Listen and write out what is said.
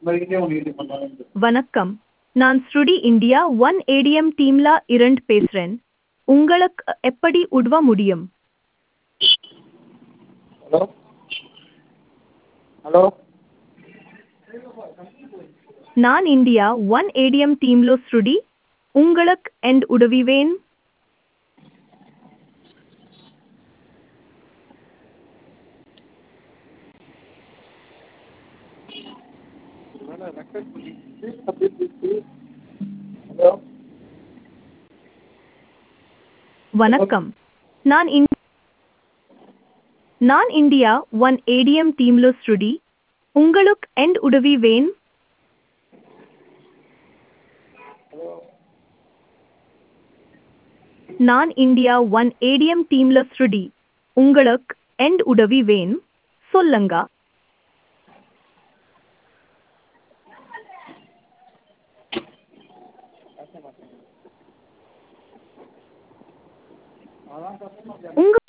உங்கள்கிட்டயே ஒன்று இது பண்ணலாம்னு வணக்கம் நான் ஸ்ருடி இந்தியா ஒன் ஏடிஎம் டீம்ல இரண்டு பேசுறேன் உங்களுக்கு எப்படி உதவ முடியும் ஹலோ ஹலோ நான் இந்தியா ஒன் ஏடிஎம் டீம்ல ஸ்ருடி உங்களுக்கு எண்ட் உதவி வேணும் ஹலோ வணக்கம் நான் இந் நான் இந்தியா ஒன் ஏடிஎம் டீம்ல ஸ்ருடி உங்களுக்கு எண்ட் உதவி வேணும் நான் இந்தியா ஒன் ஏடிஎம் டீம்ல ஸ்ருடி உங்களுக்கு எண்ட் உதவி வேணும் சொல்லுங்க உங்க